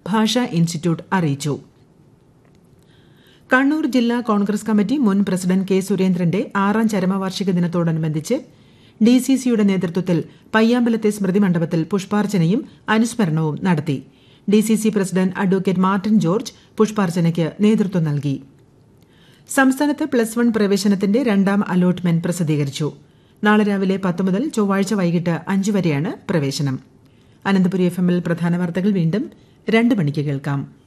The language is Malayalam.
ഭാഷാ ഇൻസ്റ്റിറ്റ്യൂട്ട് അറിയിച്ചു കണ്ണൂർ ജില്ലാ കോൺഗ്രസ് കമ്മിറ്റി മുൻ പ്രസിഡന്റ് കെ സുരേന്ദ്രന്റെ ആറാം ചരമവാർഷിക ദിനത്തോടനുബന്ധിച്ച് ഡി സി സിയുടെ നേതൃത്വത്തിൽ പയ്യാമ്പലത്തെ സ്മൃതി മണ്ഡപത്തിൽ പുഷ്പാർച്ചനയും അനുസ്മരണവും നടത്തി D C C president advocate Martin George പുഷ്പാർച്ചനയ്ക്ക് നേതൃത്വം നൽകി സംസ്ഥാനത്ത് പ്ലസ് വൺ പ്രവേശനത്തിന്റെ രണ്ടാം അലോട്ട്മെന്റ് പ്രസിദ്ധീകരിച്ചു നാളെ രാവിലെ പത്ത് മുതൽ ചൊവ്വാഴ്ച വൈകിട്ട് അഞ്ച് വരെയാണ് പ്രവേശനം അനന്തപുരി എഫ് എമ്മിൽ പ്രധാന വാർത്തകൾ വീണ്ടും രണ്ട് മണിക്ക് കേൾക്കാം